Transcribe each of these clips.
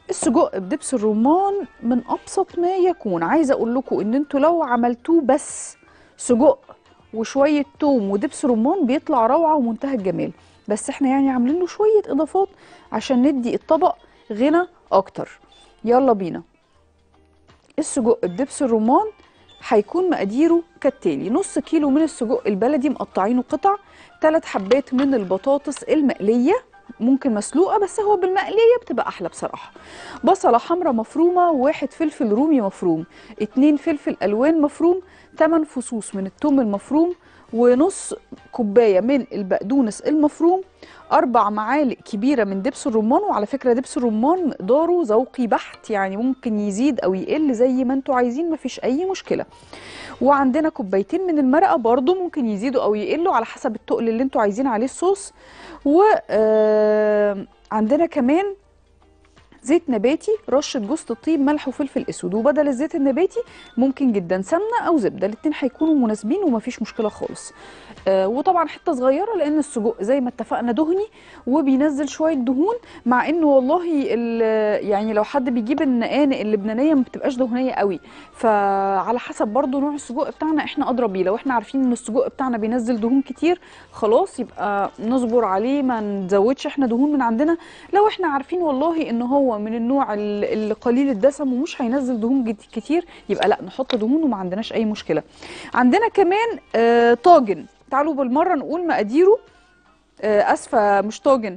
السجق بدبس الرمان من ابسط ما يكون عايزه اقول لكم ان انتوا لو عملتوه بس سجق وشويه توم ودبس رمان بيطلع روعه ومنتهى الجمال بس احنا يعني عاملين له شويه اضافات عشان ندي الطبق غنى اكتر يلا بينا السجق بدبس الرمان هيكون مقاديره كالتالي نص كيلو من السجق البلدي مقطعينه قطع ثلاث حبات من البطاطس المقليه ممكن مسلوقه بس هو بالمقليه بتبقى احلى بصراحه بصله حمراء مفرومه وواحد فلفل رومي مفروم اتنين فلفل الوان مفروم تمن فصوص من الثوم المفروم ونص كوبايه من البقدونس المفروم اربع معالق كبيره من دبس الرمان وعلى فكره دبس الرمان مقداره ذوقي بحت يعني ممكن يزيد او يقل زي ما انتوا عايزين مفيش اي مشكله وعندنا كوبايتين من المرقه برضو ممكن يزيدوا او يقلوا على حسب التقل اللي انتوا عايزين عليه الصوص وعندنا كمان زيت نباتي رشه جوز الطيب ملح وفلفل اسود وبدل الزيت النباتي ممكن جدا سمنه او زبده الاتنين هيكونوا مناسبين ومفيش مشكله خالص آه وطبعا حته صغيره لان السجق زي ما اتفقنا دهني وبينزل شويه دهون مع انه والله يعني لو حد بيجيب النقانق اللبنانيه ما بتبقاش دهنيه قوي فعلى حسب برضو نوع السجق بتاعنا احنا ادرى بيه لو احنا عارفين ان السجق بتاعنا بينزل دهون كتير خلاص يبقى نصبر عليه ما نزودش احنا دهون من عندنا لو احنا عارفين والله ان هو من النوع اللي قليل الدسم ومش هينزل دهون كتير يبقى لا نحط دهون وما عندناش اي مشكله عندنا كمان آه طاجن تعالوا بالمره نقول مقاديره آه اسفه مش طاجن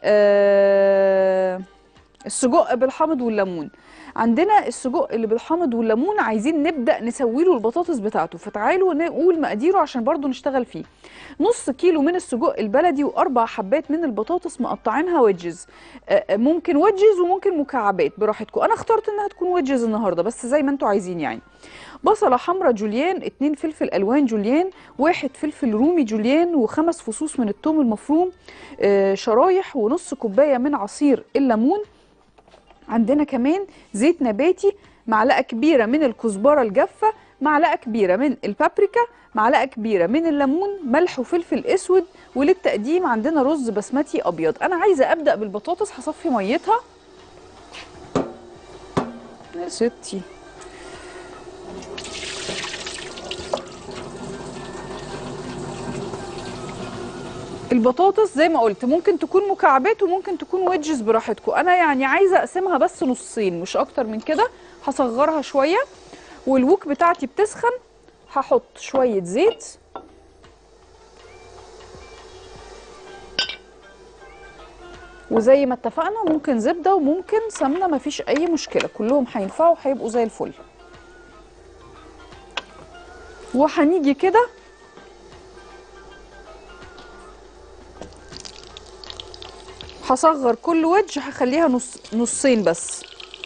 آه السجق بالحامض والليمون عندنا السجق اللي بالحامض والليمون عايزين نبدا نسوي له البطاطس بتاعته فتعالوا نقول مقاديره عشان برضو نشتغل فيه نص كيلو من السجق البلدي واربع حبات من البطاطس مقطعينها ويدجز ممكن ويدجز وممكن مكعبات براحتكم انا اخترت انها تكون ويدجز النهارده بس زي ما انتوا عايزين يعني بصله حمراء جوليان اتنين فلفل الوان جوليان واحد فلفل رومي جوليان وخمس فصوص من الثوم المفروم شرايح ونص كوبايه من عصير الليمون عندنا كمان زيت نباتي معلقه كبيره من الكزبره الجافه معلقه كبيره من البابريكا معلقه كبيره من الليمون ملح وفلفل اسود وللتقديم عندنا رز بسمتي ابيض انا عايزه ابدا بالبطاطس هصفي ميتها يا ستي البطاطس زي ما قلت ممكن تكون مكعبات وممكن تكون ويدجز براحتكم انا يعني عايزه اقسمها بس نصين مش اكتر من كده هصغرها شويه والوك بتاعتي بتسخن هحط شويه زيت وزي ما اتفقنا ممكن زبده وممكن سمنه مفيش اي مشكله كلهم هينفعوا هيبقوا زي الفل وهنيجي كده هصغر كل وجه هخليها نص نصين بس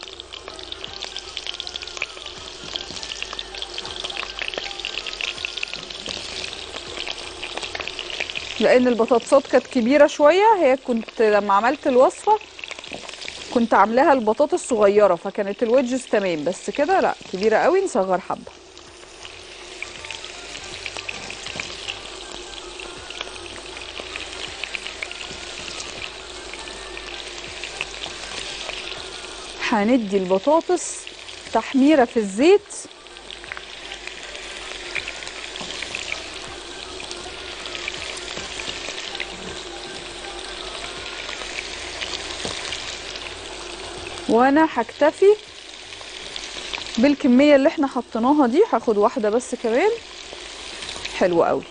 لان البطاطسات كانت كبيره شويه هي كنت لما عملت الوصفه كنت عاملاها البطاطس صغيره فكانت الوجز تمام بس كده لا كبيره قوي نصغر حبه هندي البطاطس تحميرة في الزيت وانا هكتفي بالكمية اللي احنا حطيناها دي هاخد واحدة بس كمان حلوة قوي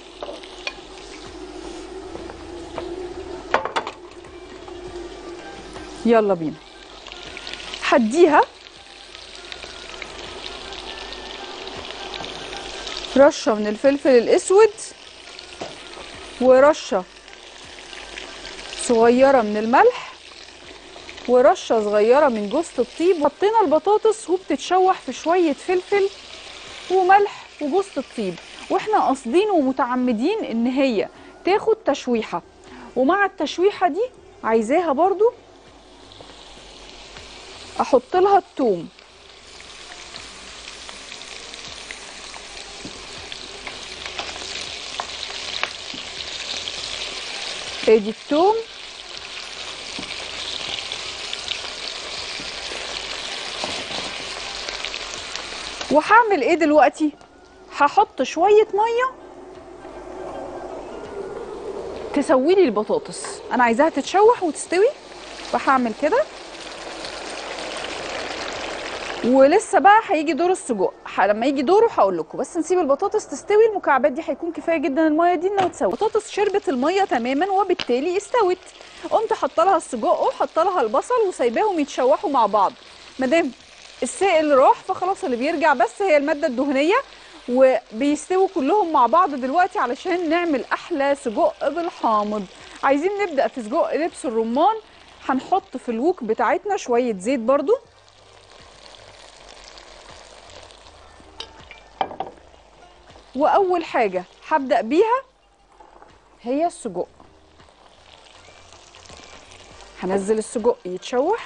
يلا بينا هديها رشه من الفلفل الاسود ورشه صغيره من الملح ورشه صغيره من جوز الطيب حطينا البطاطس وبتتشوح في شويه فلفل وملح وجوز الطيب واحنا قاصدين ومتعمدين ان هي تاخد تشويحه ومع التشويحه دي عايزاها برضو احط لها الثوم ادي الثوم وهعمل ايه دلوقتي هحط شويه ميه تسوي لي البطاطس انا عايزاها تتشوح وتستوي فهعمل كده ولسه بقى هيجي دور السجق ح- لما يجي دوره هقول لكم بس نسيب البطاطس تستوي المكعبات دي هيكون كفايه جدا الميه دي انها تسوي البطاطس شربت الميه تماما وبالتالي استوت قمت حاطه لها السجق وحاطه لها البصل وسايباهم يتشوحوا مع بعض ما دام السائل راح فخلاص اللي بيرجع بس هي الماده الدهنيه وبيستووا كلهم مع بعض دلوقتي علشان نعمل احلى سجق بالحامض عايزين نبدا في سجق لبس الرمان هنحط في الوك بتاعتنا شويه زيت برضو واول حاجه هبدا بيها هي السجق هنزل السجق يتشوح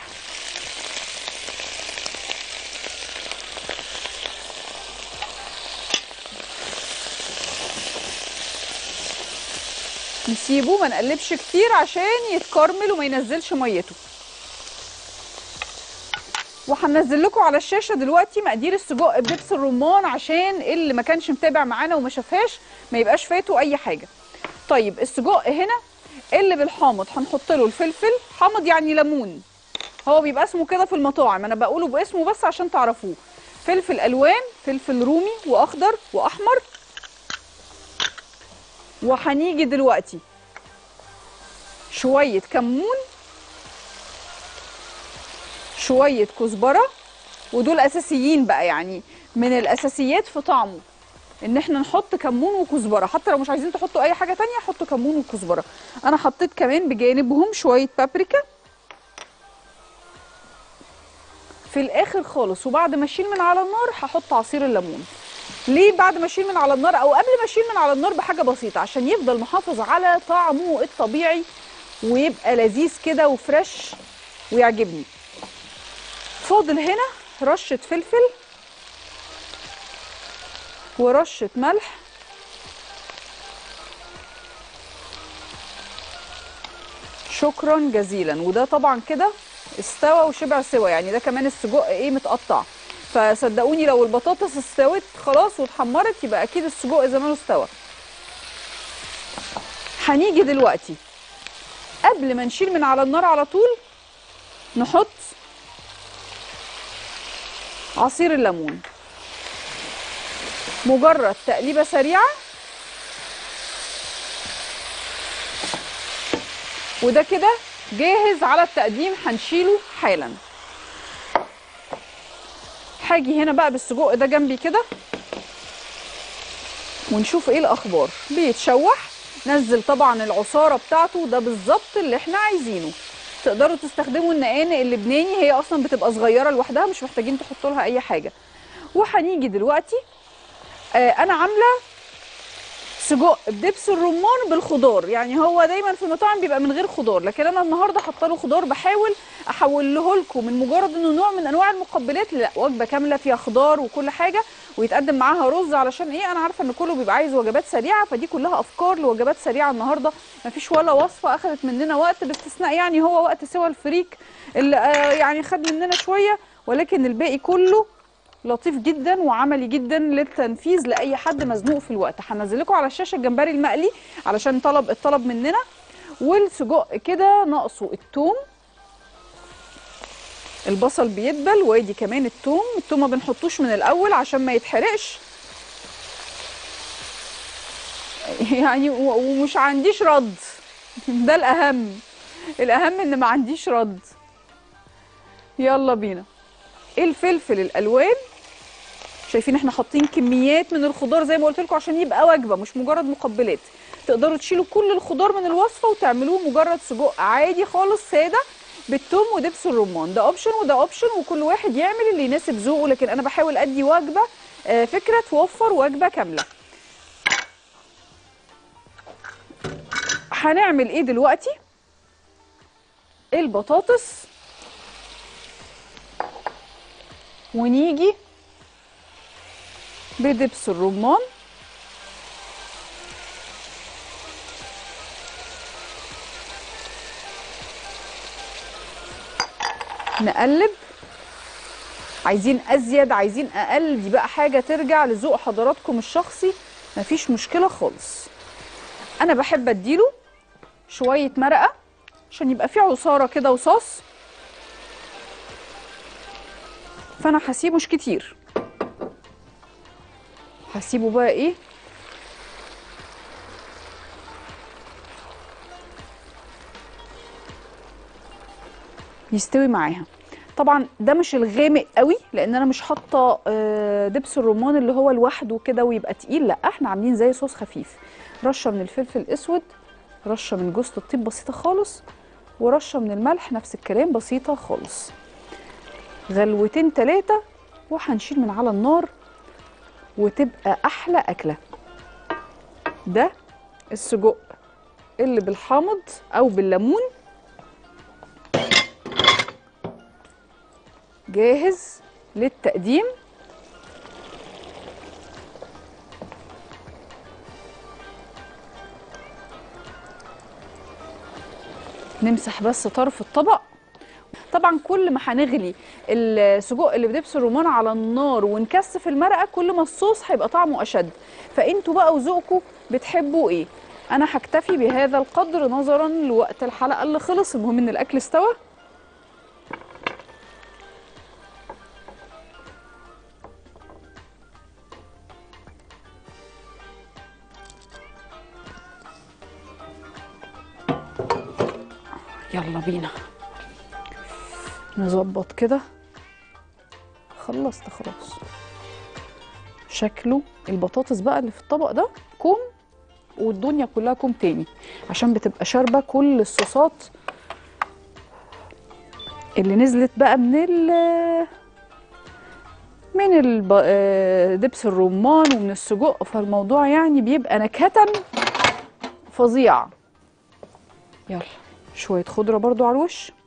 نسيبه ما نقلبش كتير عشان يتكرمل وما ينزلش ميته وهنزل لكم على الشاشه دلوقتي مقادير السجق بدبس الرمان عشان اللي ما كانش متابع معانا وما شافهاش ما يبقاش فاته اي حاجه طيب السجق هنا اللي بالحامض هنحط له الفلفل حامض يعني ليمون هو بيبقى اسمه كده في المطاعم انا بقوله باسمه بس عشان تعرفوه فلفل الوان فلفل رومي واخضر واحمر وهنيجي دلوقتي شويه كمون شويه كزبره ودول اساسيين بقى يعني من الاساسيات في طعمه ان احنا نحط كمون وكزبره حتى لو مش عايزين تحطوا اي حاجه تانية حطوا كمون وكزبره انا حطيت كمان بجانبهم شويه بابريكا في الاخر خالص وبعد ما اشيل من على النار هحط عصير الليمون ليه بعد ما اشيل من على النار او قبل ما اشيل من على النار بحاجه بسيطه عشان يفضل محافظ على طعمه الطبيعي ويبقى لذيذ كده وفريش ويعجبني فاضل هنا رشه فلفل ورشه ملح شكرا جزيلا وده طبعا كده استوى وشبع سوا يعني ده كمان السجق ايه متقطع فصدقوني لو البطاطس استوت خلاص واتحمرت يبقى اكيد السجق زمانه استوى هنيجي دلوقتي قبل ما نشيل من على النار على طول نحط عصير الليمون مجرد تقليبه سريعه وده كده جاهز على التقديم هنشيله حالا هاجي هنا بقى بالسجق ده جنبي كده ونشوف ايه الاخبار بيتشوح نزل طبعا العصاره بتاعته ده بالظبط اللي احنا عايزينه تقدروا تستخدموا النقانق اللبناني هي اصلا بتبقى صغيره لوحدها مش محتاجين تحطوا لها اي حاجه وهنيجي دلوقتي آه انا عامله سجق بدبس الرمان بالخضار يعني هو دايما في المطاعم بيبقى من غير خضار لكن انا النهارده حاطه له خضار بحاول احوله لكم من مجرد انه نوع من انواع المقبلات لا وجبه كامله فيها خضار وكل حاجه ويتقدم معاها رز علشان ايه انا عارفه ان كله بيبقى عايز وجبات سريعه فدي كلها افكار لوجبات سريعه النهارده مفيش ولا وصفه اخذت مننا وقت باستثناء يعني هو وقت سوى الفريك اللي آه يعني خد مننا شويه ولكن الباقي كله لطيف جدا وعملي جدا للتنفيذ لاي حد مزنوق في الوقت هنزل لكم على الشاشه الجمبري المقلي علشان طلب الطلب مننا والسجق كده ناقصه التوم البصل بيدبل وادي كمان التوم التوم ما بنحطوش من الاول عشان ما يتحرقش يعني و- ومش عنديش رد ده الاهم الاهم ان ما عنديش رد يلا بينا الفلفل الالوان شايفين احنا حاطين كميات من الخضار زي ما قلت لكم عشان يبقى وجبه مش مجرد مقبلات تقدروا تشيلوا كل الخضار من الوصفه وتعملوه مجرد سجق عادي خالص ساده بالثوم ودبس الرمان ده اوبشن وده اوبشن وكل واحد يعمل اللي يناسب ذوقه لكن انا بحاول ادي وجبه آه، فكره توفر وجبه كامله هنعمل ايه دلوقتي البطاطس ونيجي بدبس الرمان نقلب عايزين ازيد عايزين اقل دي بقى حاجه ترجع لذوق حضراتكم الشخصي مفيش مشكله خالص انا بحب اديله شويه مرقه عشان يبقى فيه عصاره كده وصوص فانا هسيبه مش كتير هسيبه بقى ايه يستوي معاها طبعا ده مش الغامق قوي لان انا مش حاطه آه، دبس الرمان اللي هو لوحده كده ويبقى تقيل لا احنا عاملين زي صوص خفيف رشه من الفلفل الاسود رشه من جوز الطيب بسيطه خالص ورشه من الملح نفس الكلام بسيطه خالص غلوتين ثلاثه وهنشيل من على النار وتبقى احلى اكله ده السجق اللي بالحامض او بالليمون جاهز للتقديم نمسح بس طرف الطبق طبعا كل ما هنغلي السجق اللي بدبس الرمان على النار ونكثف المرقه كل ما الصوص هيبقى طعمه اشد فانتوا بقى وذوقكم بتحبوا ايه انا هكتفي بهذا القدر نظرا لوقت الحلقه اللي خلص المهم ان الاكل استوى يلا بينا نظبط كده خلصت خلاص شكله البطاطس بقى اللي في الطبق ده كوم والدنيا كلها كوم تاني عشان بتبقى شاربه كل الصوصات اللي نزلت بقى من ال من الب... آه، دبس الرمان ومن السجق فالموضوع يعني بيبقى نكهة فظيع يلا شوية خضرة برضو على الوش